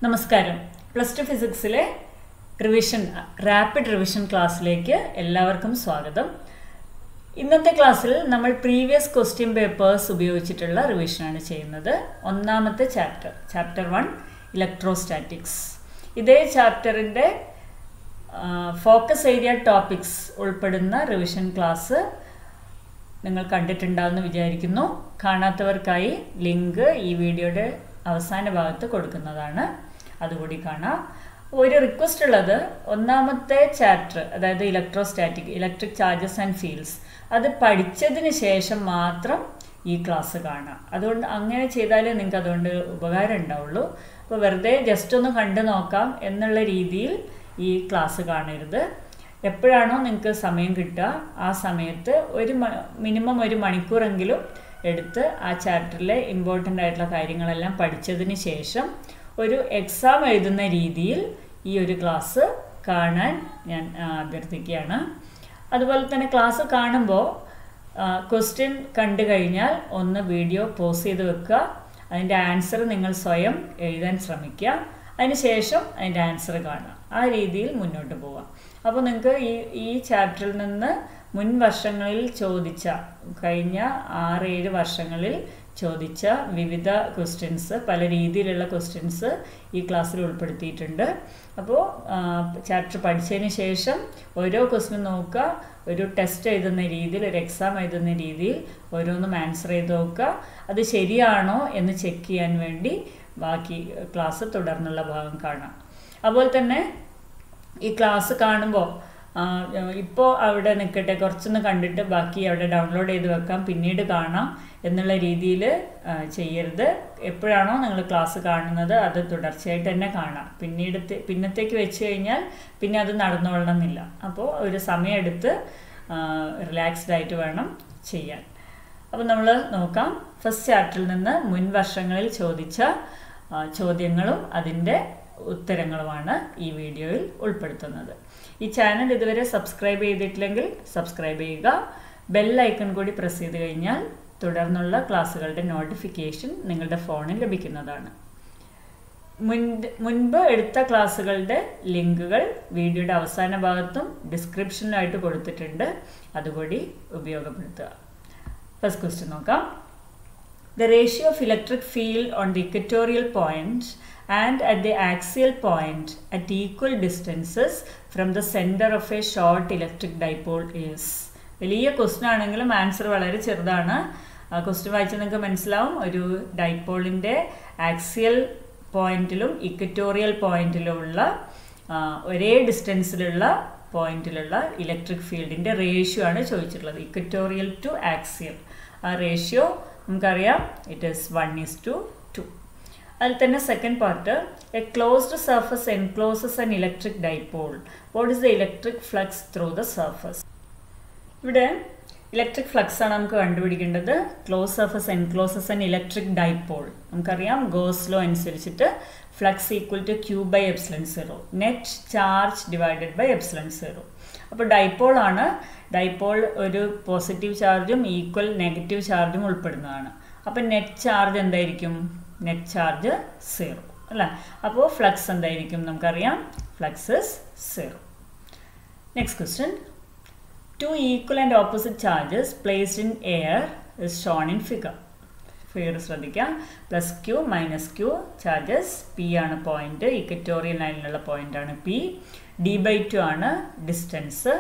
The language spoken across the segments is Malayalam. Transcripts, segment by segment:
നമസ്കാരം പ്ലസ് ടു ഫിസിക്സിലെ റിവിഷൻ റാപ്പിഡ് റിവിഷൻ ക്ലാസ്സിലേക്ക് എല്ലാവർക്കും സ്വാഗതം ഇന്നത്തെ ക്ലാസ്സിൽ നമ്മൾ പ്രീവിയസ് ക്വസ്റ്റ്യൻ പേപ്പേഴ്സ് ഉപയോഗിച്ചിട്ടുള്ള റിവിഷനാണ് ചെയ്യുന്നത് ഒന്നാമത്തെ ചാപ്റ്റർ ചാപ്റ്റർ വൺ ഇലക്ട്രോസ്റ്റാറ്റിക്സ് ഇതേ ചാപ്റ്ററിൻ്റെ ഫോക്കസ് ഏരിയ ടോപ്പിക്സ് ഉൾപ്പെടുന്ന റിവിഷൻ ക്ലാസ് നിങ്ങൾ കണ്ടിട്ടുണ്ടാവുമെന്ന് വിചാരിക്കുന്നു കാണാത്തവർക്കായി ലിങ്ക് ഈ വീഡിയോയുടെ അവസാന ഭാഗത്ത് കൊടുക്കുന്നതാണ് അതുകൂടി കാണാം ഒരു റിക്വസ്റ്റ് ഉള്ളത് ഒന്നാമത്തെ ചാപ്റ്റർ അതായത് electrostatic electric charges and fields അത് പഠിച്ചതിന് ശേഷം മാത്രം ഈ ക്ലാസ് കാണാം അതുകൊണ്ട് അങ്ങനെ ചെയ്താലേ നിങ്ങൾക്ക് അതുകൊണ്ട് ഉപകാരം ഉണ്ടാവുള്ളൂ അപ്പോൾ വെറുതെ ജസ്റ്റ് ഒന്ന് കണ്ടു നോക്കാം എന്നുള്ള രീതിയിൽ ഈ ക്ലാസ് കാണരുത് എപ്പോഴാണോ നിങ്ങൾക്ക് സമയം കിട്ടുക ആ സമയത്ത് ഒരു മിനിമം ഒരു മണിക്കൂറെങ്കിലും എടുത്ത് ആ ചാപ്റ്ററിലെ ഇമ്പോർട്ടൻ്റ് ആയിട്ടുള്ള കാര്യങ്ങളെല്ലാം പഠിച്ചതിന് ശേഷം ഒരു എക്സാം എഴുതുന്ന രീതിയിൽ ഈ ഒരു ക്ലാസ് കാണാൻ ഞാൻ അഭ്യർത്ഥിക്കുകയാണ് അതുപോലെ തന്നെ ക്ലാസ് കാണുമ്പോൾ ക്വസ്റ്റ്യൻ കണ്ടു കഴിഞ്ഞാൽ ഒന്ന് വീഡിയോ പോസ് ചെയ്ത് വെക്കുക അതിൻ്റെ ആൻസർ നിങ്ങൾ സ്വയം എഴുതാൻ ശ്രമിക്കുക അതിനുശേഷം അതിൻ്റെ ആൻസർ കാണുക ആ രീതിയിൽ മുന്നോട്ട് പോവാം അപ്പോൾ നിങ്ങൾക്ക് ഈ ഈ ചാപ്റ്ററിൽ നിന്ന് മുൻ വർഷങ്ങളിൽ ചോദിച്ച കഴിഞ്ഞ ആറ് ഏഴ് വർഷങ്ങളിൽ ചോദിച്ച വിവിധ ക്വസ്റ്റ്യൻസ് പല രീതിയിലുള്ള ക്വസ്റ്റ്യൻസ് ഈ ക്ലാസ്സിൽ ഉൾപ്പെടുത്തിയിട്ടുണ്ട് അപ്പോൾ ചാപ്റ്റർ പഠിച്ചതിന് ശേഷം ഓരോ ക്വസ്റ്റ്യൻ നോക്കുക ഒരു ടെസ്റ്റ് എഴുതുന്ന രീതിയിൽ ഒരു എക്സാം എഴുതുന്ന രീതിയിൽ ഓരോന്നും ആൻസർ ചെയ്ത് നോക്കുക അത് ശരിയാണോ എന്ന് ചെക്ക് ചെയ്യാൻ വേണ്ടി ബാക്കി ക്ലാസ് തുടർന്നുള്ള ഭാഗം കാണാം അതുപോലെ തന്നെ ഈ ക്ലാസ് കാണുമ്പോൾ ഇപ്പോൾ അവിടെ നിൽക്കട്ടെ കുറച്ചൊന്ന് കണ്ടിട്ട് ബാക്കി അവിടെ ഡൗൺലോഡ് ചെയ്ത് വെക്കാം പിന്നീട് കാണാം എന്നുള്ള രീതിയിൽ ചെയ്യരുത് എപ്പോഴാണോ നിങ്ങൾ ക്ലാസ് കാണുന്നത് അത് തുടർച്ചയായിട്ട് തന്നെ കാണാം പിന്നീട് പിന്നത്തേക്ക് വെച്ച് കഴിഞ്ഞാൽ പിന്നെ അത് നടന്നുകൊള്ളണമെന്നില്ല അപ്പോൾ ഒരു സമയമെടുത്ത് റിലാക്സ്ഡ് ആയിട്ട് വേണം ചെയ്യാൻ അപ്പോൾ നമ്മൾ നോക്കാം ഫസ്റ്റ് ചാപ്റ്ററിൽ നിന്ന് മുൻ വർഷങ്ങളിൽ ചോദിച്ച ചോദ്യങ്ങളും അതിൻ്റെ ഉത്തരങ്ങളുമാണ് ഈ വീഡിയോയിൽ ഉൾപ്പെടുത്തുന്നത് ഈ ചാനൽ ഇതുവരെ സബ്സ്ക്രൈബ് ചെയ്തിട്ടില്ലെങ്കിൽ സബ്സ്ക്രൈബ് ചെയ്യുക ബെൽ ഐക്കൺ കൂടി പ്രസ് ചെയ്ത് കഴിഞ്ഞാൽ തുടർന്നുള്ള ക്ലാസ്സുകളുടെ നോട്ടിഫിക്കേഷൻ നിങ്ങളുടെ ഫോണിൽ ലഭിക്കുന്നതാണ് മുൻ മുൻപ് എടുത്ത ക്ലാസ്സുകളുടെ ലിങ്കുകൾ വീഡിയോയുടെ അവസാന ഭാഗത്തും ഡിസ്ക്രിപ്ഷനിലായിട്ട് കൊടുത്തിട്ടുണ്ട് അതുകൂടി ഉപയോഗപ്പെടുത്തുക ഫസ്റ്റ് ക്വസ്റ്റ്യൻ നോക്കാം the ratio of electric field on the equatorial point and at the axial point at equal distances from the centre of a short electric dipole is വലിയ ക്വസ്റ്റ്യൻ ആണെങ്കിലും ആൻസർ വളരെ ചെറുതാണ് ക്വസ്റ്റ്യൻ വായിച്ചാൽ നിങ്ങൾക്ക് മനസ്സിലാവും ഒരു ഡൈപോളിൻ്റെ ആക്സിയൽ പോയിന്റിലും ഇക്വറ്റോറിയൽ പോയിന്റിലുമുള്ള ഒരേ ഡിസ്റ്റൻസിലുള്ള പോയിന്റിലുള്ള ഇലക്ട്രിക് ഫീൽഡിൻ്റെ റേഷ്യോ ആണ് ചോദിച്ചിട്ടുള്ളത് ഇക്വറ്റോറിയൽ ടു ആക്സിയൽ ആ റേഷ്യോ നമുക്കറിയാം it is one is to two അതിൽ തന്നെ second part a closed surface encloses an electric dipole what is the electric flux through the surface ഇവിടെ ഇലക്ട്രിക് ഫ്ലക്സ് ആണ് നമുക്ക് കണ്ടുപിടിക്കേണ്ടത് close surface encloses an electric dipole നമുക്കറിയാം ഗോസ് ലോ അനുസരിച്ചിട്ട് flux equal to q by epsilon zero net charge divided by epsilon zero അപ്പോൾ ഡൈപോൾ ആണ് ഡൈപോൾ ഒരു പോസിറ്റീവ് ചാർജും ഈക്വൽ നെഗറ്റീവ് ചാർജും ഉൾപ്പെടുന്നതാണ് അപ്പോൾ നെറ്റ് ചാർജ് എന്തായിരിക്കും നെറ്റ് ചാർജ് സീറോ അല്ല അപ്പോൾ ഫ്ലക്സ് എന്തായിരിക്കും നമുക്കറിയാം flux is zero next question two equal and opposite charges placed in air is shown in figure figure ശ്രദ്ധിക്കാം plus q minus q charges P ആണ് പോയിന്റ് ഇക്വറ്റോറിയൽ ലൈനിലുള്ള പോയിന്റ് ആണ് പി ഡി ബൈ ടു ആണ് ഡിസ്റ്റൻസ്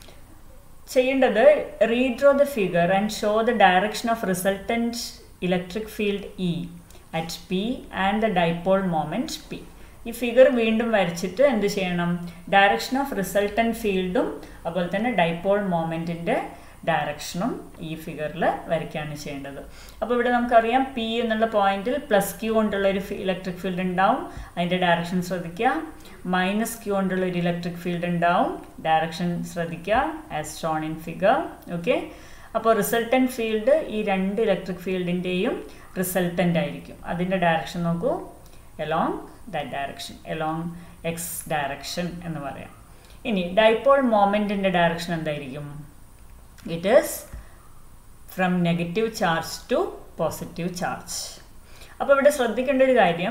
ചെയ്യേണ്ടത് redraw the figure and show the direction of resultant electric field E at P and the dipole moment p ഈ ഫിഗർ വീണ്ടും വരച്ചിട്ട് എന്ത് ചെയ്യണം ഡയറക്ഷൻ ഓഫ് റിസൾട്ടൻ ഫീൽഡും അതുപോലെ തന്നെ ഡൈപോൾ മോമെൻറ്റിൻ്റെ ഡയറക്ഷനും ഈ ഫിഗറിൽ വരയ്ക്കുകയാണ് ചെയ്യേണ്ടത് അപ്പോൾ ഇവിടെ നമുക്കറിയാം പി എന്നുള്ള പോയിന്റിൽ പ്ലസ് ക്യൂ കൊണ്ടുള്ള ഒരു ഇലക്ട്രിക് ഫീൽഡ് ഉണ്ടാവും അതിൻ്റെ ഡയറക്ഷൻ ശ്രദ്ധിക്കുക മൈനസ് ക്യൂ കൊണ്ടുള്ള ഒരു ഇലക്ട്രിക് ഫീൽഡ് ഉണ്ടാവും ഡയറക്ഷൻ ശ്രദ്ധിക്കുക as shown in figure okay അപ്പോൾ റിസൾട്ടൻ ഫീൽഡ് ഈ രണ്ട് ഇലക്ട്രിക് ഫീൽഡിൻ്റെയും റിസൾട്ടൻ്റ് ആയിരിക്കും അതിൻ്റെ ഡയറക്ഷൻ നോക്കൂ along that direction along x direction എന്ന് പറയാം ഇനി ഡൈപോൾ മോമെൻറ്റിൻ്റെ ഡയറക്ഷൻ എന്തായിരിക്കും it is from negative charge to positive charge അപ്പോൾ ഇവിടെ ശ്രദ്ധിക്കേണ്ട ഒരു കാര്യം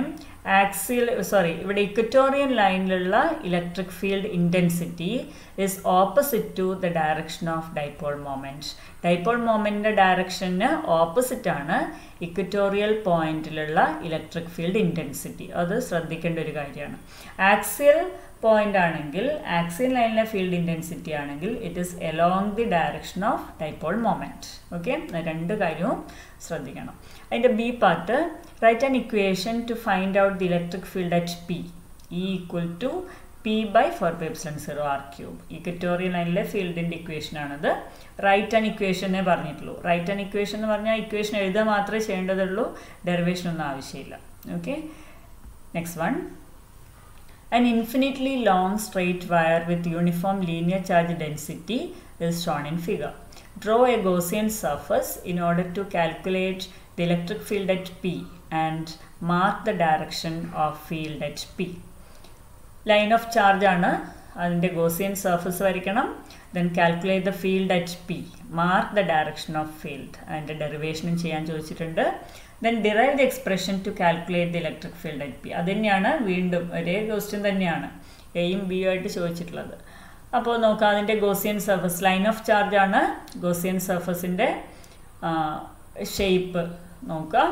ആക്സിയൽ സോറി ഇവിടെ ഇക്വറ്റോറിയൻ ലൈനിലുള്ള electric field intensity is opposite to the direction of dipole moment dipole മൊമെൻറ്റിൻ്റെ direction opposite ആണ് ഇക്വറ്റോറിയൽ പോയിന്റിലുള്ള ഇലക്ട്രിക് ഫീൽഡ് ഇൻറ്റൻസിറ്റി അത് ശ്രദ്ധിക്കേണ്ട ഒരു കാര്യമാണ് ആക്സിയൽ പോയിന്റ് ആണെങ്കിൽ ആക്സിയൽ ലൈനിലെ ഫീൽഡ് ഇൻറ്റൻസിറ്റി ആണെങ്കിൽ it is along the direction of dipole moment okay രണ്ട് കാര്യവും ശ്രദ്ധിക്കണം അതിൻ്റെ B part write an equation to find out the electric field at P E equal to p by four pi epsilon zero r cube equatorial ലൈനിലെ ഫീൽഡിൻ്റെ ഇക്വേഷൻ ആണത് റൈറ്റ് ആൻ ഇക്വേഷനെ പറഞ്ഞിട്ടുള്ളൂ റൈറ്റ് ആൻ ഇക്വേഷൻ എന്ന് പറഞ്ഞാൽ ഇക്വേഷൻ എഴുതുക മാത്രമേ ചെയ്യേണ്ടതുള്ളൂ ഡെറിവേഷൻ ഒന്നും ആവശ്യമില്ല okay next one An infinitely long straight wire with uniform linear charge density is shown in figure. Draw a Gaussian surface in order to calculate the electric field at P and mark the direction of field at P. Line of charge ആണ് അതിൻ്റെ ഗോസിയൻ സർഫസ് വരയ്ക്കണം then calculate the field at P mark the direction of field അതിൻ്റെ ഡെറിവേഷനും ചെയ്യാൻ ചോദിച്ചിട്ടുണ്ട് then derive the expression to calculate the electric field at P അത് തന്നെയാണ് വീണ്ടും ഒരേ ക്വസ്റ്റ്യൻ തന്നെയാണ് എയും ബിയും ആയിട്ട് ചോദിച്ചിട്ടുള്ളത് അപ്പോൾ നോക്കാം അതിൻ്റെ Gaussian surface line of charge ആണ് ഗോസിയൻ സർഫസിൻ്റെ ഷേപ്പ് നോക്കാം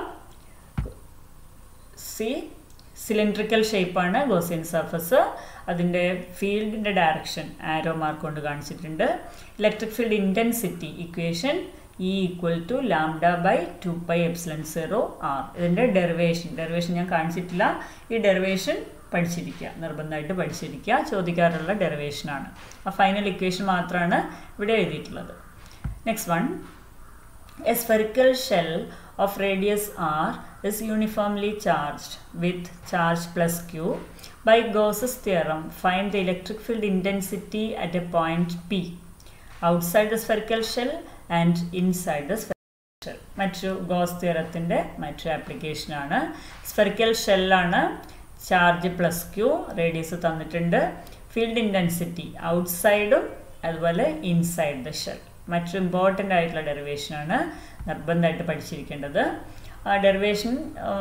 സി സിലിണ്ട്രിക്കൽ ഷേപ്പാണ് ഗോസിയൻ സർഫസ് അതിൻ്റെ ഫീൽഡിൻ്റെ ഡയറക്ഷൻ ആരോ മാർക്ക് കൊണ്ട് കാണിച്ചിട്ടുണ്ട് electric field intensity equation E equal to lambda by two pi epsilon zero r ഇതിൻ്റെ ഡെറിവേഷൻ ഡെറിവേഷൻ ഞാൻ കാണിച്ചിട്ടില്ല ഈ ഡെറിവേഷൻ പഠിച്ചിരിക്കുക നിർബന്ധമായിട്ട് പഠിച്ചിരിക്കുക ചോദിക്കാറുള്ള ഡെറിവേഷനാണ് ആ ഫൈനൽ ഇക്വേഷൻ മാത്രമാണ് ഇവിടെ എഴുതിയിട്ടുള്ളത് next one a spherical shell of radius r is uniformly charged with charge plus q. By Gauss's theorem, find the electric field intensity at a point P outside the spherical shell and inside the spherical shell. മറ്റൊരു ഗോസ് തിയറത്തിൻ്റെ മറ്റൊരു ആപ്ലിക്കേഷനാണ് സ്ഫെറിക്കൽ ഷെല്ലാണ് ചാർജ് പ്ലസ് ക്യൂ റേഡിയസ് തന്നിട്ടുണ്ട് ഫീൽഡ് ഇൻറ്റൻസിറ്റി ഔട്ട്സൈഡും അതുപോലെ ഇൻസൈഡ് ദ ഷെൽ മറ്റൊരു ഇമ്പോർട്ടൻ്റ് ആയിട്ടുള്ള ഡെറിവേഷനാണ് നിർബന്ധമായിട്ട് പഠിച്ചിരിക്കേണ്ടത് ആ ഡെറിവേഷൻ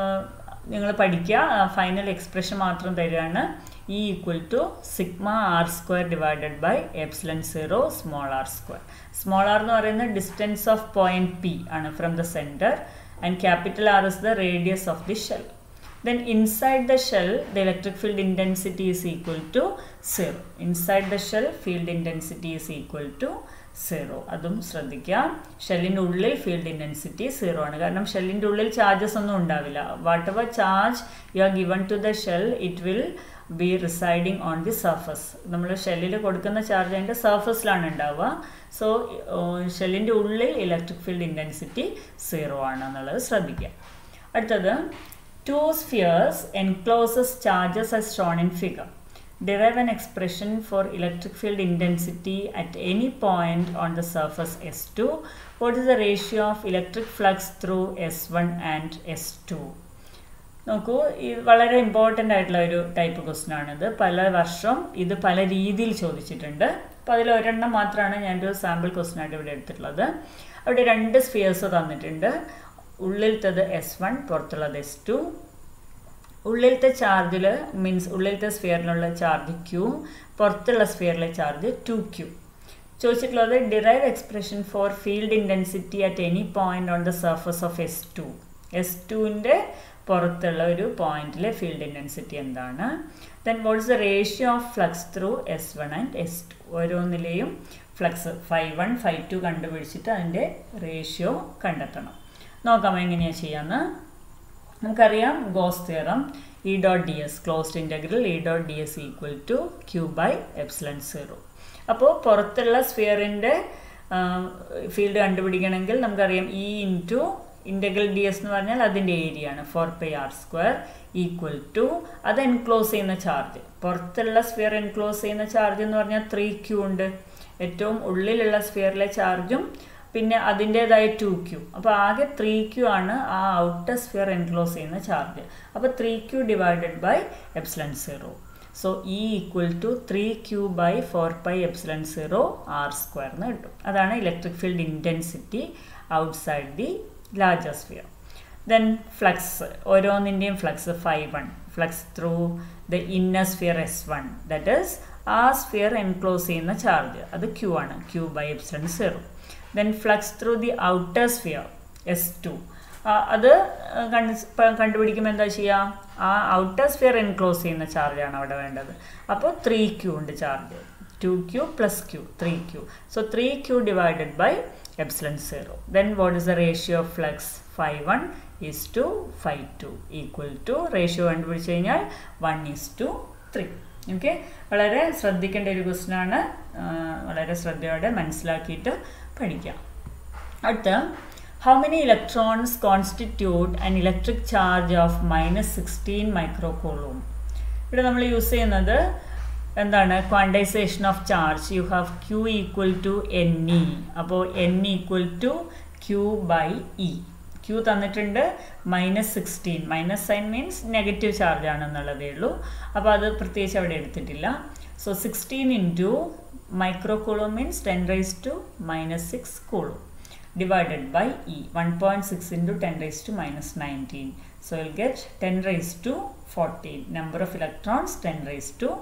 നിങ്ങൾ പഠിക്കുക ഫൈനൽ എക്സ്പ്രഷൻ മാത്രം തരികയാണ് E equal to sigma R square divided by epsilon zero small r square small r എന്ന് പറയുന്നത് ഡിസ്റ്റൻസ് ഓഫ് പോയിന്റ് പി ആണ് from the centre and capital R is the radius of the shell then inside the shell the electric field intensity is equal to 0 inside the shell field intensity is equal to zero അതും ശ്രദ്ധിക്കുക ഷെല്ലിൻ്റെ ഉള്ളിൽ ഫീൽഡ് ഇൻറ്റൻസിറ്റി സീറോ ആണ് കാരണം ഷെല്ലിൻ്റെ ഉള്ളിൽ ചാർജസ് ഒന്നും ഉണ്ടാവില്ല whatever charge you are given to the shell it will be residing on the surface നമ്മൾ ഷെല്ലിൽ കൊടുക്കുന്ന ചാർജ് അതിൻ്റെ സർഫസിലാണ് ഉണ്ടാവുക സോ ഷെല്ലിൻ്റെ ഉള്ളിൽ ഇലക്ട്രിക് ഫീൽഡ് ഇൻറ്റൻസിറ്റി സീറോ ആണ് എന്നുള്ളത് ശ്രദ്ധിക്കുക അടുത്തത് two spheres encloses charges as shown in figure. Derive an expression for electric field intensity at any point on the surface S2. What is the ratio of electric flux through S1 and S2? നോക്കൂ ഇത് വളരെ ഇമ്പോർട്ടൻ്റ് ആയിട്ടുള്ള ഒരു ടൈപ്പ് ക്വസ്റ്റൻ ആണിത് പല വർഷം ഇത് പല രീതിയിൽ ചോദിച്ചിട്ടുണ്ട് അപ്പോൾ അതിൽ ഒരെണ്ണം മാത്രമാണ് ഞാനൊരു സാമ്പിൾ ക്വസ്റ്റൻ ആയിട്ട് ഇവിടെ എടുത്തിട്ടുള്ളത് അവിടെ രണ്ട് സ്ഫിയേഴ്സ് തന്നിട്ടുണ്ട് ഉള്ളിലത്തത് എസ് വൺ പുറത്തുള്ളത് എസ് ടു ഉള്ളിലത്തെ ചാർജിൽ മീൻസ് ഉള്ളിലത്തെ സ്ഫിയറിലുള്ള ചാർജ് ക്യൂ പുറത്തുള്ള സ്ഫിയറിലെ ചാർജ് ടു ക്യൂ ചോദിച്ചിട്ടുള്ളത് derive expression for field intensity at any point on the surface of S two S ടുവിൻ്റെ പുറത്തുള്ള ഒരു പോയിന്റിലെ ഫീൽഡ് ഇൻറ്റൻസിറ്റി എന്താണ് then what is the ratio of flux through S one and S two ഓരോന്നിലെയും flux phi one phi two കണ്ടുപിടിച്ചിട്ട് അതിൻ്റെ റേഷ്യോ കണ്ടെത്തണം നോക്കാം എങ്ങനെയാണ് ചെയ്യാമെന്ന് നമുക്കറിയാം Gauss theorem E dot D s closed integral E dot D s equal to q by epsilon zero അപ്പോൾ പുറത്തുള്ള സ്ഫിയറിൻ്റെ ഫീൽഡ് കണ്ടുപിടിക്കണമെങ്കിൽ നമുക്കറിയാം E into integral d s എന്ന് പറഞ്ഞാൽ അതിൻ്റെ ഏരിയ ആണ് four pi r square equal to അത് എൻക്ലോസ് ചെയ്യുന്ന ചാർജ് പുറത്തുള്ള സ്ഫിയർ എൻക്ലോസ് ചെയ്യുന്ന ചാർജ് എന്ന് പറഞ്ഞാൽ ത്രീ ക്യൂ ഉണ്ട് ഏറ്റവും ഉള്ളിലുള്ള സ്ഫിയറിലെ ചാർജും പിന്നെ അതിൻ്റേതായ ടു ക്യൂ അപ്പോൾ ആകെ ത്രീ ക്യൂ ആണ് ആ ഔട്ടർ സ്ഫിയർ എൻക്ലോസ് ചെയ്യുന്ന ചാർജ് അപ്പോൾ three q divided by epsilon zero so E equal to three q by four pi epsilon zero R square എന്ന് കിട്ടും അതാണ് electric field intensity outside the larger sphere then flux ഓരോന്നിൻ്റെയും flux phi one flux through the inner sphere S one that is ആ സ്ഫിയർ എൻക്ലോസ് ചെയ്യുന്ന ചാർജ് അത് ക്യൂ ആണ് q by epsilon zero then flux through the outer sphere S two അത് കണ്ട് കണ്ടുപിടിക്കുമ്പോൾ എന്താ ചെയ്യുക ആ ഔട്ടർ സ്ഫിയർ എൻക്ലോസ് ചെയ്യുന്ന ചാർജാണ് അവിടെ വേണ്ടത് അപ്പോൾ ത്രീ ക്യൂ ഉണ്ട് charge two q plus q three q so three q divided by epsilon zero then what is the ratio of flux phi one is to phi two equal to ratio കണ്ടുപിടിച്ച് കഴിഞ്ഞാൽ one is to three okay വളരെ ശ്രദ്ധിക്കേണ്ട ഒരു ക്വസ്റ്റ്യൻ ആണ് വളരെ ശ്രദ്ധയോടെ മനസ്സിലാക്കിയിട്ട് പഠിക്കാം അടുത്ത how many electrons constitute an electric charge of minus sixteen microcoulomb ഇവിടെ നമ്മൾ യൂസ് ചെയ്യുന്നത് എന്താണ് quantization of charge you have q equal to n e അപ്പോൾ n equal to q by e q തന്നിട്ടുണ്ട് minus sixteen minus sign means negative charge ആണെന്നുള്ളതേ ഉള്ളൂ അപ്പോൾ അത് പ്രത്യേകിച്ച് അവിടെ എടുത്തിട്ടില്ല so sixteen into micro coulomb means ten raise to minus six coulomb divided by E 1.6 into 10 raised to minus 19 so you'll get 10 raised to 14 number of electrons 10 raised to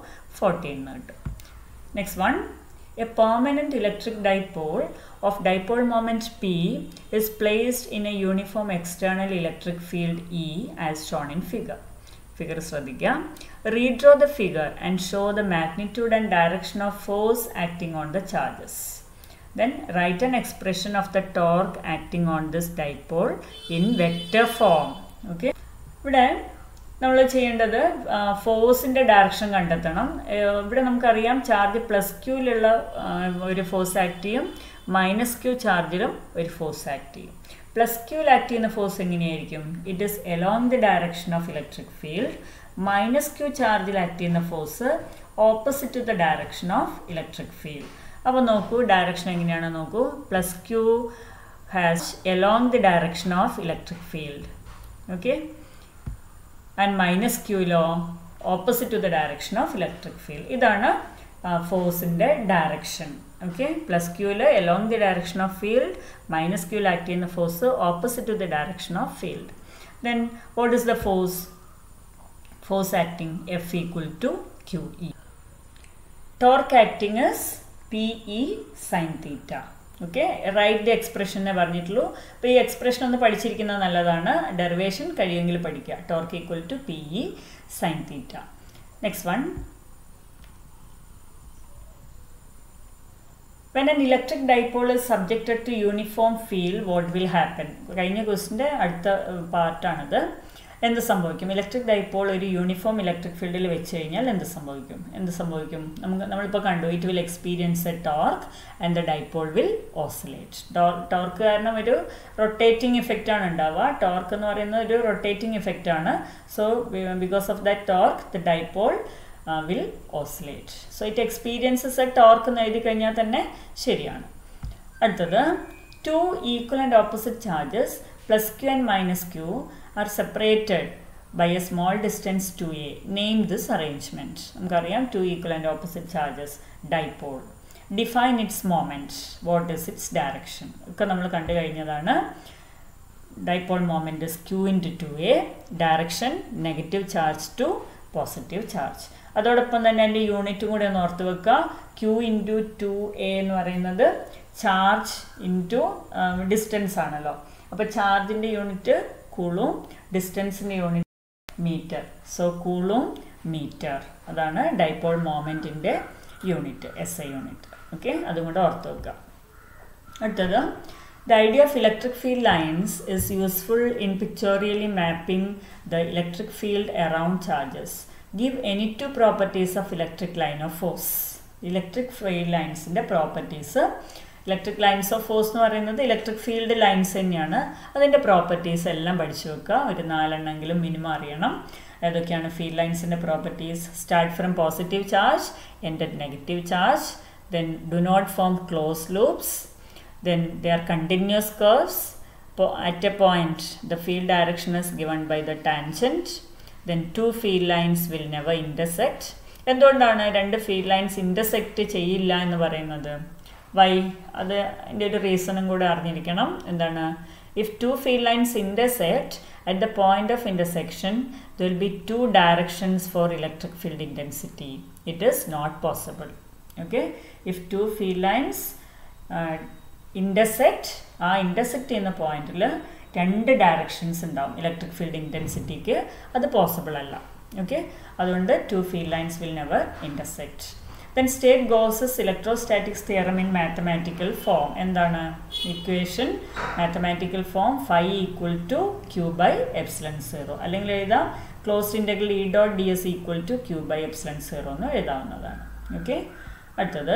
14 next one a permanent electric dipole of dipole moment P is placed in a uniform external electric field E as shown in figure figure ശ്രദ്ധിക്കുക redraw the figure and show the magnitude and direction of force acting on the charges then write an expression of the torque acting on this dipole in vector form okay ഇവിടെ നമ്മൾ ചെയ്യേണ്ടത് ഫോഴ്സിൻ്റെ ഡയറക്ഷൻ കണ്ടെത്തണം ഇവിടെ നമുക്കറിയാം ചാർജ് പ്ലസ് ക്യൂവിലുള്ള ഒരു ഫോഴ്സ് ആക്ട് ചെയ്യും മൈനസ് ക്യൂ ചാർജിലും ഒരു ഫോഴ്സ് ആക്ട് ചെയ്യും പ്ലസ് ക്യൂവിൽ ആക്ട് ചെയ്യുന്ന ഫോഴ്സ് എങ്ങനെയായിരിക്കും it is along the direction of electric field minus q ചാർജിൽ ആക്ട് ചെയ്യുന്ന force opposite to the direction of electric field അപ്പോൾ നോക്കൂ ഡയറക്ഷൻ എങ്ങനെയാണ് നോക്കൂ plus q has along the direction of electric field okay and minus ക്യൂയിലോ opposite to the direction of electric field ഇതാണ് ഫോഴ്സിൻ്റെ ഡയറക്ഷൻ ഓക്കെ പ്ലസ് ക്യൂവിൽ along the direction of field minus ക്യൂവിൽ ആക്ട് ചെയ്യുന്ന force opposite to the direction of field then what is the force force acting F equal to q E torque acting is p E sine theta okay write the എക്സ്പ്രഷനെ പറഞ്ഞിട്ടുള്ളൂ അപ്പോൾ ഈ എക്സ്പ്രഷൻ ഒന്ന് പഠിച്ചിരിക്കുന്നത് നല്ലതാണ് ഡെറിവേഷൻ കഴിയുമെങ്കിൽ പഠിക്കുക torque equal to p E sine theta next one when an electric dipole is subjected to uniform field what will happen കഴിഞ്ഞ ക്വസ്റ്റിൻ്റെ അടുത്ത പാർട്ടാണിത് എന്ത് സംഭവിക്കും ഇലക്ട്രിക് ഡൈപ്പോൾ ഒരു യൂണിഫോം ഇലക്ട്രിക് ഫീൽഡിൽ വെച്ച് കഴിഞ്ഞാൽ എന്ത് സംഭവിക്കും എന്ത് സംഭവിക്കും നമുക്ക് നമ്മളിപ്പോൾ കണ്ടു it will experience a torque and the dipole will oscillate torque കാരണം ഒരു റൊട്ടേറ്റിംഗ് ഇഫക്റ്റ് ആണ് ഉണ്ടാവുക ടോർക്ക് എന്ന് പറയുന്നത് ഒരു റൊട്ടേറ്റിംഗ് ഇഫക്റ്റ് ആണ് so because of that torque the dipole will oscillate so it experiences a torque എന്ന് എഴുതി കഴിഞ്ഞാൽ തന്നെ ശരിയാണ് അടുത്തത് two equal and opposite charges plus q and minus q are separated by a small distance 2a. Name this arrangement. നമുക്കറിയാം two equal and opposite charges dipole. Define its moment. What is its direction? ഒക്കെ നമ്മൾ കണ്ടു കഴിഞ്ഞതാണ് dipole moment is q into 2a. Direction negative charge to positive charge. അതോടൊപ്പം തന്നെ എൻ്റെ യൂണിറ്റും കൂടി ഒന്ന് ഓർത്ത് വെക്കുക ക്യൂ ഇൻറ്റു ടു എ എന്ന് പറയുന്നത് ചാർജ് ഇൻറ്റു ഡിസ്റ്റൻസ് ആണല്ലോ അപ്പോൾ ചാർജിൻ്റെ യൂണിറ്റ് കൂളും ഡിസ്റ്റൻസിൻ്റെ unit metre so coulomb metre അതാണ് ഡൈപോൾ മോമെൻറ്റിൻ്റെ unit S I unit okay അതും കൂടെ ഓർത്ത് വെക്കുക അടുത്തത് The idea of electric field lines is useful in pictorially mapping the electric field around charges. Give any two properties of electric line of force. Electric field lines in the properties electric lines of force എന്ന് പറയുന്നത് ഇലക്ട്രിക് ഫീൽഡ് ലൈൻസ് തന്നെയാണ് അതിൻ്റെ പ്രോപ്പർട്ടീസ് എല്ലാം പഠിച്ചു വെക്കുക ഒരു നാലെണ്ണെങ്കിലും മിനിമം അറിയണം ഏതൊക്കെയാണ് ഫീൽഡ് ലൈൻസിൻ്റെ properties start from positive charge end negative charge then do not form close loops then they are continuous curves at a point the field direction is given by the tangent then two field lines will never intersect എന്തുകൊണ്ടാണ് രണ്ട് ഫീൽഡ് ലൈൻസ് ഇൻ്റർസെക്റ്റ് ചെയ്യില്ല എന്ന് പറയുന്നത് വൈ അത് അതിൻ്റെ ഒരു റീസണും കൂടെ അറിഞ്ഞിരിക്കണം എന്താണ് if two field lines intersect at the point of intersection there will be two directions for electric field intensity it is not possible okay if two field lines uh, intersect ആ ഇൻ്റർസെക്റ്റ് ചെയ്യുന്ന പോയിന്റിൽ രണ്ട് ഡയറക്ഷൻസ് ഉണ്ടാവും ഇലക്ട്രിക് ഫീൽഡ് ഇൻറ്റൻസിറ്റിക്ക് അത് പോസിബിൾ അല്ല ഓക്കെ അതുകൊണ്ട് two field lines will never intersect then state Gauss's electrostatics theorem in mathematical form എന്താണ് equation mathematical form phi equal to q by epsilon zero അല്ലെങ്കിൽ എഴുതാം closed integral E dot D s equal to q by epsilon zero എന്ന് എഴുതാവുന്നതാണ് ഓക്കെ അടുത്തത്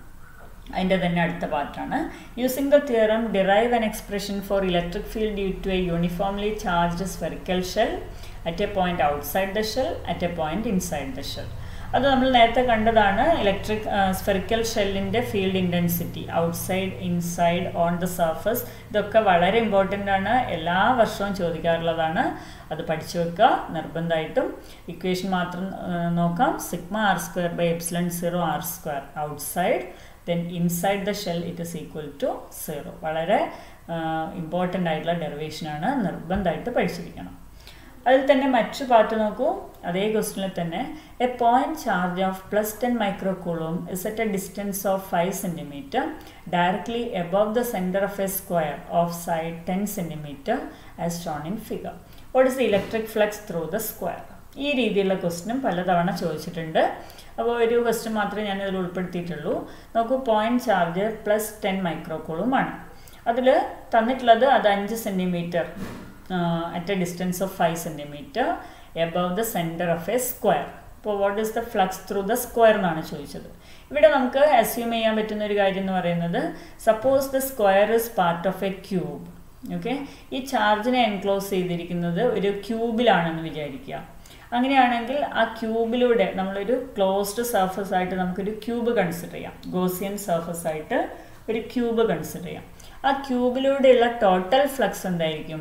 അതിൻ്റെ തന്നെ അടുത്ത പാർട്ടാണ് using the theorem derive an expression for electric field due to a uniformly charged spherical shell at a point outside the shell at a point inside the shell അത് നമ്മൾ നേരത്തെ കണ്ടതാണ് ഇലക്ട്രിക് സ്ഫെറിക്കൽ ഷെല്ലിൻ്റെ field intensity outside inside on the surface ഇതൊക്കെ വളരെ ഇമ്പോർട്ടൻ്റ് ആണ് എല്ലാ വർഷവും ചോദിക്കാറുള്ളതാണ് അത് പഠിച്ചു വെക്കുക നിർബന്ധമായിട്ടും ഇക്വേഷൻ മാത്രം നോക്കാം sigma R square by epsilon zero R square outside then inside the shell it is equal to zero വളരെ ഇമ്പോർട്ടൻ്റ് ആയിട്ടുള്ള ഡെറിവേഷനാണ് നിർബന്ധമായിട്ട് പഠിച്ചിരിക്കണം അതിൽ തന്നെ മറ്റു പാർട്ട് നോക്കൂ അതേ ക്വസ്റ്റിനിൽ തന്നെ a point charge of plus ten micro coulomb is at a distance of five centimetre directly above the centre of a square of side ten centimetre as shown in figure what is the electric flux through the square ഈ രീതിയിലുള്ള ക്വസ്റ്റിനും പലതവണ ചോദിച്ചിട്ടുണ്ട് അപ്പോൾ ഒരു ക്വസ്റ്റ്യൻ മാത്രമേ ഞാൻ ഇതിൽ ഉൾപ്പെടുത്തിയിട്ടുള്ളൂ നോക്കൂ point charge plus ten micro കൂളുമാണ് അതിൽ തന്നിട്ടുള്ളത് അത് അഞ്ച് centimetre at a distance of five centimetre above the centre of a square ഇപ്പോൾ what is the flux through the square എന്നാണ് ചോദിച്ചത് ഇവിടെ നമുക്ക് അസ്യൂം ചെയ്യാൻ പറ്റുന്ന ഒരു കാര്യം എന്ന് പറയുന്നത് suppose the square is part of a cube okay ഈ ചാർജിനെ എൻക്ലോസ് ചെയ്തിരിക്കുന്നത് ഒരു ക്യൂബിലാണെന്ന് വിചാരിക്കുക അങ്ങനെയാണെങ്കിൽ ആ ക്യൂബിലൂടെ നമ്മളൊരു ക്ലോസ്ഡ് സർഫസ് ആയിട്ട് നമുക്കൊരു ക്യൂബ് കൺസിഡർ ചെയ്യാം ഗോസിയൻ സർഫസ് ആയിട്ട് ഒരു ക്യൂബ് കൺസിഡർ ചെയ്യാം ആ ക്യൂബിലൂടെയുള്ള ടോട്ടൽ ഫ്ലക്സ് എന്തായിരിക്കും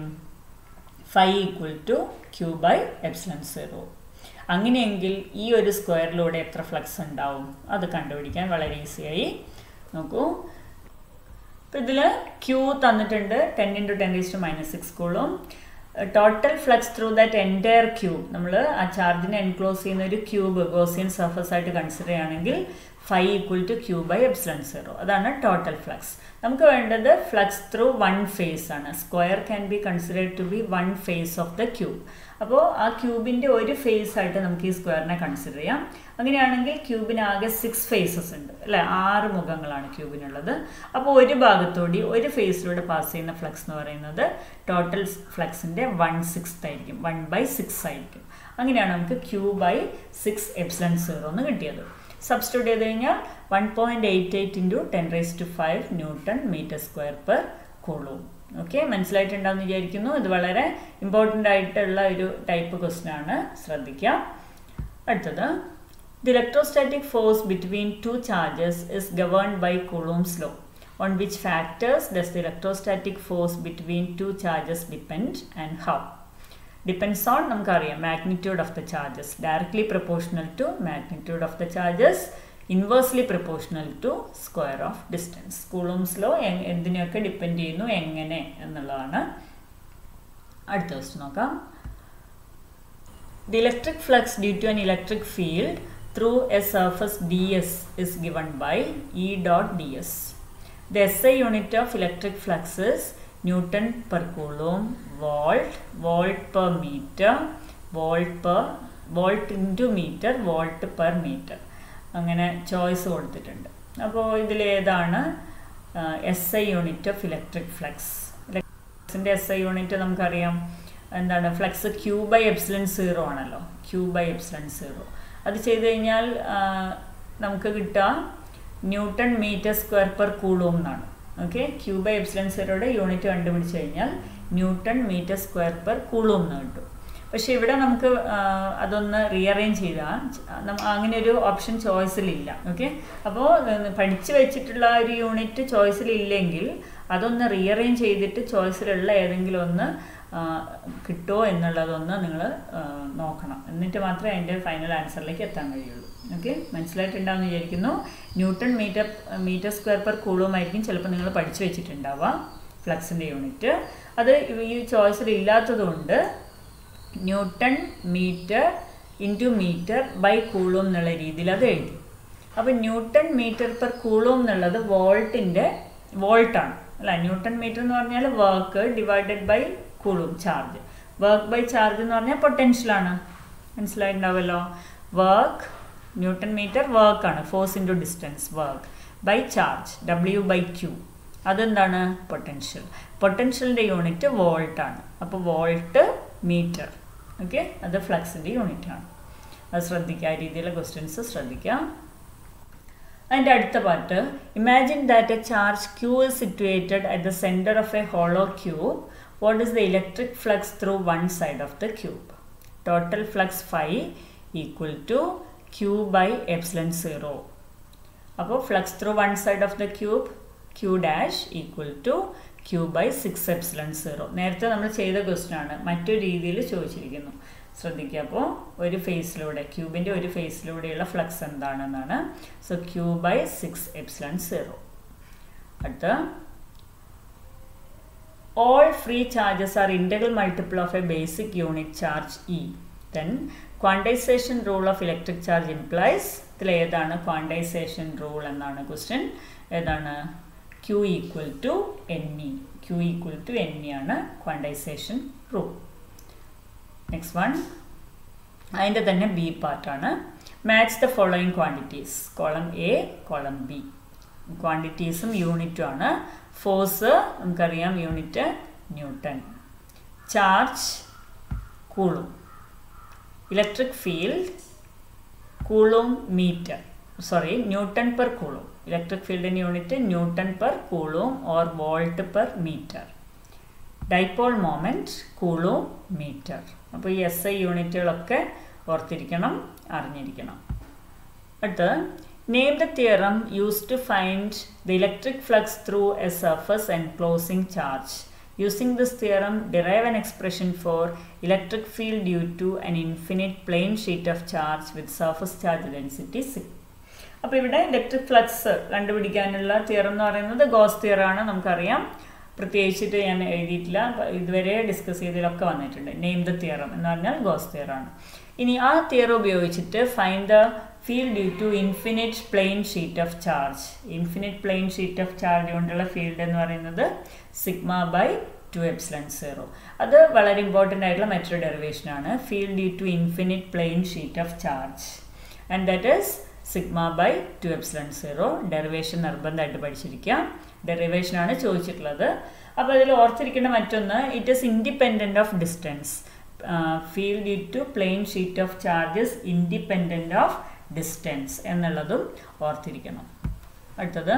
phi equal to q by epsilon zero അങ്ങനെയെങ്കിൽ ഈ ഒരു സ്ക്വയറിലൂടെ എത്ര ഫ്ലക്സ് ഉണ്ടാവും അത് കണ്ടുപിടിക്കാൻ വളരെ ഈസിയായി നോക്കൂ ഇപ്പം ഇതിൽ ക്യൂ തന്നിട്ടുണ്ട് ten into ten is to minus six coulomb total flux through that entire cube നമ്മൾ ആ ചാർജിനെ എൻക്ലോസ് ചെയ്യുന്ന ഒരു ക്യൂബ് ഗോസിയൻ സർഫസ് ആയിട്ട് കൺസിഡർ ചെയ്യുകയാണെങ്കിൽ phi equal to q by epsilon zero അതാണ് ടോട്ടൽ ഫ്ലക്സ് നമുക്ക് വേണ്ടത് ഫ്ലക്സ് ത്രൂ വൺ ഫേസ് ആണ് square can be considered to be one face of the cube അപ്പോൾ ആ ക്യൂബിൻ്റെ ഒരു ഫേസ് ആയിട്ട് നമുക്ക് ഈ സ്ക്വയറിനെ കൺസിഡർ ചെയ്യാം അങ്ങനെയാണെങ്കിൽ ക്യൂബിന് ആകെ സിക്സ് ഫേസസ് ഉണ്ട് അല്ലേ ആറ് മുഖങ്ങളാണ് ക്യൂബിനുള്ളത് അപ്പോൾ ഒരു ഭാഗത്തോടി ഒരു ഫേസിലൂടെ പാസ് ചെയ്യുന്ന ഫ്ലക്സ് എന്ന് പറയുന്നത് ടോട്ടൽ ഫ്ലക്സിൻ്റെ വൺ സിക്സ് ആയിരിക്കും വൺ ബൈ സിക്സ് ആയിരിക്കും അങ്ങനെയാണ് നമുക്ക് q by six epsilon zero എന്ന് കിട്ടിയത് സബ്സ്റ്റിറ്റ്യൂട്ട് ചെയ്ത് കഴിഞ്ഞാൽ one point eight eight into ten raise to five newton metre square per coulomb okay മനസ്സിലായിട്ടുണ്ടാവുമെന്ന് വിചാരിക്കുന്നു ഇത് വളരെ ഇമ്പോർട്ടൻ്റ് ആയിട്ടുള്ള ഒരു ടൈപ്പ് ക്വസ്റ്റ്യൻ ആണ് ശ്രദ്ധിക്കുക അടുത്തത് the electrostatic force between two charges is governed by Coulomb's law on which factors does the electrostatic force between two charges depend and how depends on നമുക്കറിയാം magnitude of the charges directly proportional to magnitude of the charges inversely proportional to square of distance Coulomb's law എന്തിനെയൊക്കെ ഡിപ്പെൻഡ് ചെയ്യുന്നു എങ്ങനെ എന്നുള്ളതാണ് അടുത്ത ക്വസ്റ്റ് നോക്കാം the electric flux due to an electric field through a surface D S is given by E dot D S the S I unit of electric fluxes newton per coulomb volt volt per metre volt per volt into metre volt per metre അങ്ങനെ ചോയ്സ് കൊടുത്തിട്ടുണ്ട് അപ്പോൾ ഇതിലേതാണ് S I unit of electric flux ഇലക്ട്രിക്സിൻ്റെ എസ് ഐ യൂണിറ്റ് നമുക്കറിയാം എന്താണ് flux Q by epsilon zero ആണല്ലോ ക്യൂ ബൈ എപ്സിലൻ സീറോ അത് ചെയ്ത് കഴിഞ്ഞാൽ നമുക്ക് കിട്ടുക newton metre square per coulomb എന്നാണ് ഓക്കെ ക്യൂ ബൈ എപ്സിലൻ സീറോയുടെ യൂണിറ്റ് കണ്ടുപിടിച്ച് കഴിഞ്ഞാൽ newton metre square per coulomb എന്ന് കിട്ടും പക്ഷേ ഇവിടെ നമുക്ക് അതൊന്ന് റീഅറേഞ്ച് ചെയ്താൽ അങ്ങനെ ഒരു ഓപ്ഷൻ ചോയ്സിലില്ല ഓക്കെ അപ്പോൾ പഠിച്ചു വെച്ചിട്ടുള്ള ഒരു യൂണിറ്റ് ചോയ്സിലില്ലെങ്കിൽ അതൊന്ന് റീഅറേഞ്ച് ചെയ്തിട്ട് ചോയ്സിലുള്ള ഏതെങ്കിലും ഒന്ന് കിട്ടുമോ എന്നുള്ളതൊന്ന് നിങ്ങൾ നോക്കണം എന്നിട്ട് മാത്രമേ അതിൻ്റെ ഫൈനൽ ആൻസറിലേക്ക് എത്താൻ കഴിയുള്ളൂ ഓക്കെ മനസ്സിലായിട്ടുണ്ടാവുമെന്ന് വിചാരിക്കുന്നു newton metre metre square per കൂളുമായിരിക്കും ചിലപ്പോൾ നിങ്ങൾ പഠിച്ചു വെച്ചിട്ടുണ്ടാവുക ഫ്ലക്സിൻ്റെ യൂണിറ്റ് അത് ഈ ചോയ്സിൽ ഇല്ലാത്തതുകൊണ്ട് newton metre into metre by coulomb എന്നുള്ള രീതിയിൽ അത് എഴുതി അപ്പോൾ ന്യൂട്ടൺ മീറ്റർ പെർ കൂളൂം എന്നുള്ളത് വോൾട്ടിൻ്റെ വോൾട്ടാണ് അല്ല ന്യൂട്ടൺ മീറ്റർ എന്ന് പറഞ്ഞാൽ work divided by coulomb charge work by charge എന്ന് പറഞ്ഞാൽ പൊട്ടൻഷ്യലാണ് മനസ്സിലായിട്ടുണ്ടാവുമല്ലോ വർക്ക് ന്യൂട്ടൺ മീറ്റർ വർക്കാണ് force into distance work by charge W by q അതെന്താണ് പൊട്ടൻഷ്യൽ പൊട്ടൻഷ്യലിൻ്റെ യൂണിറ്റ് വോൾട്ടാണ് അപ്പോൾ വോൾട്ട് മീറ്റർ ഓക്കെ അത് ഫ്ലക്സിൻ്റെ യൂണിറ്റാണ് അത് ശ്രദ്ധിക്കുക ആ രീതിയിലുള്ള ക്വസ്റ്റ്യൻസ് ശ്രദ്ധിക്കുക അതിൻ്റെ അടുത്ത part imagine that a charge q is situated at the centre of a hollow cube what is the electric flux through one side of the cube total flux phi equal to q by epsilon zero അപ്പോൾ flux through one side of the cube q dash equal to q by six epsilon zero നേരത്തെ നമ്മൾ ചെയ്ത ക്വസ്റ്റ്യൻ ആണ് മറ്റൊരു രീതിയിൽ ചോദിച്ചിരിക്കുന്നു ശ്രദ്ധിക്കുക അപ്പോൾ ഒരു ഫേസിലൂടെ ക്യൂബിൻ്റെ ഒരു ഫേസിലൂടെയുള്ള ഫ്ലക്സ് എന്താണെന്നാണ് so q by six epsilon zero അടുത്ത all free charges are integral multiple of a basic unit charge E. Then quantization rule of electric charge implies ഇതിൽ ഏതാണ് ക്വാണ്ടൈസേഷൻ റൂൾ എന്നാണ് ക്വസ്റ്റ്യൻ ഏതാണ് q equal to n e q equal to n e ആണ് ക്വാണ്ടൈസേഷൻ റൂൾ നെക്സ്റ്റ് വൺ അതിൻ്റെ തന്നെ ബി പാർട്ടാണ് match the following quantities column A column B ക്വാണ്ടിറ്റീസും യൂണിറ്റും ആണ് ഫോഴ്സ് നമുക്കറിയാം unit newton charge coulomb electric field coulomb metre sorry newton per coulomb electric ഫീൽഡിൻ്റെ unit newton per coulomb or volt per metre dipole moment coulomb metre അപ്പോൾ ഈ എസ് ഐ യൂണിറ്റുകളൊക്കെ ഓർത്തിരിക്കണം അറിഞ്ഞിരിക്കണം അടുത്ത് Name the theorem used to find the electric flux through a surface enclosing charge. Using this theorem, derive an expression for electric field due to an infinite plane sheet of charge with surface charge density sigma. അപ്പോൾ ഇവിടെ ഇലക്ട്രിക് ഫ്ലക്സ് കണ്ടുപിടിക്കാനുള്ള തിയറം എന്ന് പറയുന്നത് ഗോസ് തിയറാണ് നമുക്കറിയാം പ്രത്യേകിച്ചിട്ട് ഞാൻ എഴുതിയിട്ടില്ല ഇതുവരെ ഡിസ്കസ് ചെയ്തതിലൊക്കെ വന്നിട്ടുണ്ട് നെയിം ദ തിയറം എന്ന് പറഞ്ഞാൽ ഗോസ് തിയറാണ് ഇനി ആ തിയറം ഉപയോഗിച്ചിട്ട് find the field due to infinite plane sheet of charge infinite plane sheet of charge കൊണ്ടുള്ള ഫീൽഡ് എന്ന് പറയുന്നത് sigma by two epsilon zero അത് വളരെ ഇമ്പോർട്ടൻ്റ് ആയിട്ടുള്ള മറ്റൊരു ഡെറിവേഷനാണ് field due to infinite plane sheet of charge and that is sigma by two epsilon zero derivation നിർബന്ധമായിട്ട് പഠിച്ചിരിക്കുക ഡെറിവേഷനാണ് ചോദിച്ചിട്ടുള്ളത് അപ്പോൾ അതിൽ ഓർത്തിരിക്കേണ്ട മറ്റൊന്ന് it is independent of distance field due to plane sheet of charges independent of distance എന്നുള്ളതും ഓർത്തിരിക്കണം അടുത്തത്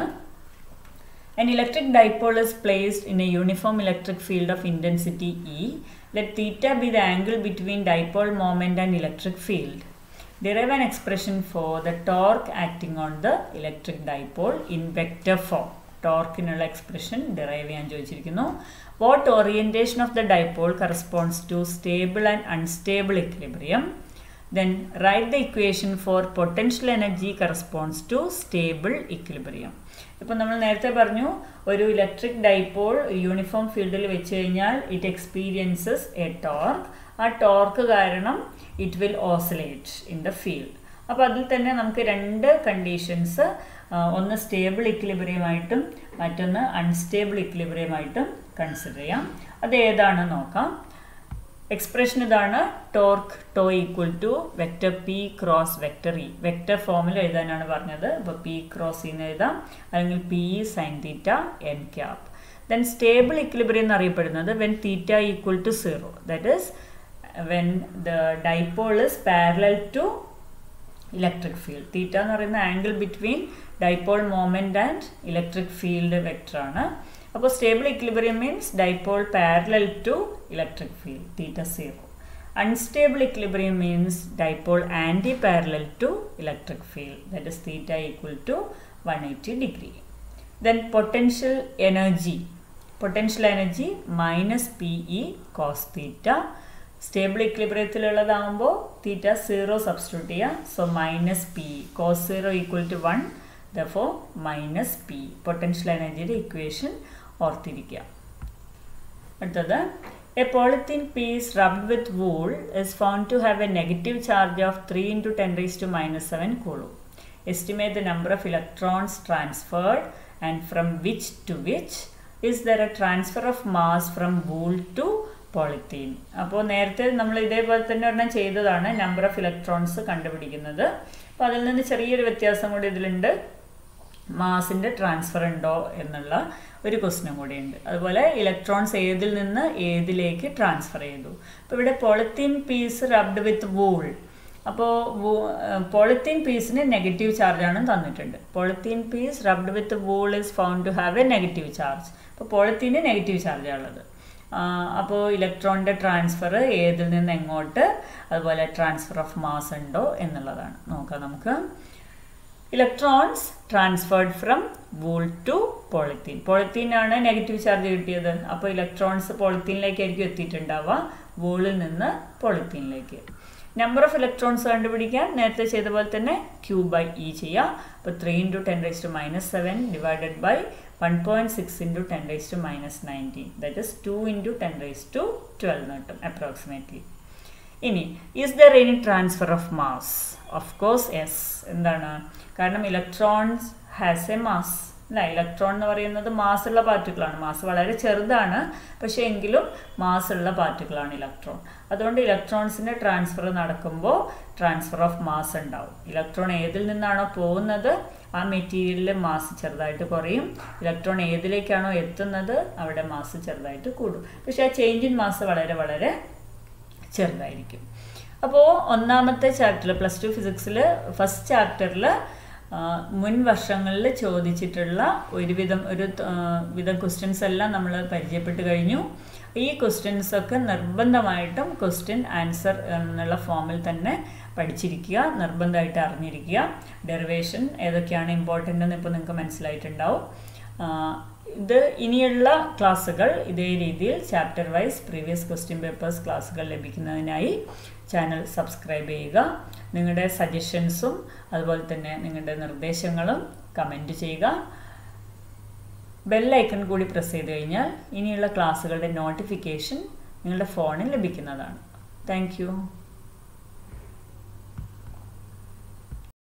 An electric dipole is placed in a uniform electric field of intensity E. Let theta be the angle between dipole moment and electric field. Derive an expression for the torque acting on the electric dipole in vector form. ടോർക്കിനുള്ള എക്സ്പ്രഷൻ ഡെറൈവ് ചെയ്യാൻ ചോദിച്ചിരിക്കുന്നു what orientation of the dipole corresponds to stable and unstable equilibrium then write the equation for potential energy corresponds to stable equilibrium ഇപ്പം നമ്മൾ നേരത്തെ പറഞ്ഞു ഒരു ഇലക്ട്രിക് ഡൈപോൾ യൂണിഫോം ഫീൽഡിൽ വെച്ച് കഴിഞ്ഞാൽ ഇറ്റ് എക്സ്പീരിയൻസസ് എ ടോർക്ക് ആ ടോർക്ക് കാരണം it will oscillate in the field അപ്പോൾ അതിൽ തന്നെ നമുക്ക് രണ്ട് കണ്ടീഷൻസ് ഒന്ന് സ്റ്റേബിൾ ഇക്വിലിബ്രിയമായിട്ടും മറ്റൊന്ന് അൺസ്റ്റേബിൾ ഇക്വിലിബ്രിയമായിട്ടും കൺസിഡർ ചെയ്യാം അത് ഏതാണെന്ന് നോക്കാം എക്സ്പ്രഷൻ ഇതാണ് torque tau equal to vector p cross vector E vector ഫോമിൽ എഴുതാനാണ് പറഞ്ഞത് അപ്പോൾ പി ക്രോസ് എന്ന് എഴുതാം അല്ലെങ്കിൽ p E sine theta n cap then stable equilibrium എന്നറിയപ്പെടുന്നത് when theta equal to zero that is when the dipole is parallel to electric field theta എന്ന് പറയുന്ന angle between dipole moment and electric field വെക്ടറാണ് അപ്പോൾ stable equilibrium means dipole parallel to electric field theta zero unstable equilibrium means dipole anti parallel to electric field that is theta equal to one eighty degree then potential energy potential energy minus p E cos theta stable ഇക്വിലിബ്രിയത്തിലുള്ളതാകുമ്പോൾ തീറ്റ സീറോ സബ്സ്റ്റിറ്റ്യൂട്ട് ചെയ്യുക so minus p cos zero equal to one therefore minus p potential എനർജിയുടെ ഇക്വേഷൻ ഓർത്തിരിക്കുക അടുത്തത് a polythene piece rubbed with wool is found to have a negative charge of three into ten raise to minus seven കൂളും estimate the number of electrons transferred and from which to which is there a transfer of mass from wool to polythene അപ്പോൾ നേരത്തെ നമ്മൾ ഇതേപോലെ തന്നെ ഒരെണ്ണം ചെയ്തതാണ് നമ്പർ ഓഫ് ഇലക്ട്രോൺസ് കണ്ടുപിടിക്കുന്നത് അപ്പോൾ അതിൽ നിന്ന് ചെറിയൊരു വ്യത്യാസം കൂടി ഇതിലുണ്ട് മാസിൻ്റെ ട്രാൻസ്ഫർ ഉണ്ടോ എന്നുള്ള ഒരു ക്വസ്റ്റ്യനും കൂടിയുണ്ട് അതുപോലെ ഇലക്ട്രോൺസ് ഏതിൽ നിന്ന് ഏതിലേക്ക് ട്രാൻസ്ഫർ ചെയ്തു അപ്പോൾ ഇവിടെ polythene piece rubbed with wool അപ്പോൾ പോളിത്തീൻ പീസിന് നെഗറ്റീവ് ചാർജാണ് തന്നിട്ടുണ്ട് polythene piece rubbed with wool is found to have a negative charge അപ്പോൾ പോളിത്തീന് നെഗറ്റീവ് ചാർജാണുള്ളത് അപ്പോൾ ഇലക്ട്രോണിൻ്റെ ട്രാൻസ്ഫർ ഏതിൽ നിന്ന് എങ്ങോട്ട് അതുപോലെ ട്രാൻസ്ഫർ ഓഫ് മാസ് ഉണ്ടോ എന്നുള്ളതാണ് നോക്കാം നമുക്ക് electrons transferred from wool to polythene പോളിത്തീനാണ് നെഗറ്റീവ് ചാർജ് കിട്ടിയത് അപ്പോൾ ഇലക്ട്രോൺസ് പോളിത്തീനിലേക്കായിരിക്കും എത്തിയിട്ടുണ്ടാവുക വൂളിൽ നിന്ന് പോളിത്തീനിലേക്ക് നമ്പർ ഓഫ് ഇലക്ട്രോൺസ് കണ്ടുപിടിക്കാൻ നേരത്തെ ചെയ്ത പോലെ തന്നെ ക്യൂ ബൈ ഇ ചെയ്യാം അപ്പോൾ three into ten raise to minus seven divided by one point six into ten raise to minus nineteen that is two into ten raise to twelve എന്ന് കിട്ടും അപ്രോക്സിമേറ്റ്ലി ഇനി is there any transfer of mass of course yes എന്താണ് കാരണം ഇലക്ട്രോൺസ് ഹാസ് എ മാസ് അല്ല ഇലക്ട്രോൺ എന്ന് പറയുന്നത് മാസുള്ള പാർട്ടിക്കിളാണ് മാസ് വളരെ ചെറുതാണ് പക്ഷേ എങ്കിലും മാസുള്ള പാർട്ടിക്കിളാണ് ഇലക്ട്രോൺ അതുകൊണ്ട് ഇലക്ട്രോൺസിൻ്റെ ട്രാൻസ്ഫർ നടക്കുമ്പോൾ ട്രാൻസ്ഫർ ഓഫ് മാസ് ഉണ്ടാവും ഇലക്ട്രോൺ ഏതിൽ നിന്നാണോ പോകുന്നത് ആ മെറ്റീരിയലിൽ മാസ് ചെറുതായിട്ട് കുറയും ഇലക്ട്രോൺ ഏതിലേക്കാണോ എത്തുന്നത് അവിടെ മാസ് ചെറുതായിട്ട് കൂടും പക്ഷേ ആ ചേഞ്ച് ഇൻ മാസ് വളരെ വളരെ ചെറുതായിരിക്കും അപ്പോൾ ഒന്നാമത്തെ ചാപ്റ്ററിൽ പ്ലസ് ടു ഫിസിക്സിൽ ഫസ്റ്റ് ചാപ്റ്ററിൽ മുൻ വർഷങ്ങളിൽ ചോദിച്ചിട്ടുള്ള ഒരുവിധം ഒരു വിധം ക്വസ്റ്റ്യൻസ് എല്ലാം നമ്മൾ പരിചയപ്പെട്ട് കഴിഞ്ഞു ഈ ക്വസ്റ്റ്യൻസ് ഒക്കെ നിർബന്ധമായിട്ടും ക്വസ്റ്റ്യൻ ആൻസർ എന്നുള്ള ഫോമിൽ തന്നെ പഠിച്ചിരിക്കുക നിർബന്ധമായിട്ട് അറിഞ്ഞിരിക്കുക ഡെറിവേഷൻ ഏതൊക്കെയാണ് ഇമ്പോർട്ടൻ്റ് എന്ന് ഇപ്പോൾ നിങ്ങൾക്ക് മനസ്സിലായിട്ടുണ്ടാവും ഇത് ഇനിയുള്ള ക്ലാസ്സുകൾ ഇതേ രീതിയിൽ chapter wise previous question papers ക്ലാസ്സുകൾ ലഭിക്കുന്നതിനായി ചാനൽ സബ്സ്ക്രൈബ് ചെയ്യുക നിങ്ങളുടെ സജഷൻസും അതുപോലെ തന്നെ നിങ്ങളുടെ നിർദ്ദേശങ്ങളും കമൻറ്റ് ചെയ്യുക ബെല്ലൈക്കൺ കൂടി പ്രസ് ചെയ്ത് കഴിഞ്ഞാൽ ഇനിയുള്ള ക്ലാസ്സുകളുടെ നോട്ടിഫിക്കേഷൻ നിങ്ങളുടെ ഫോണിൽ ലഭിക്കുന്നതാണ് താങ്ക്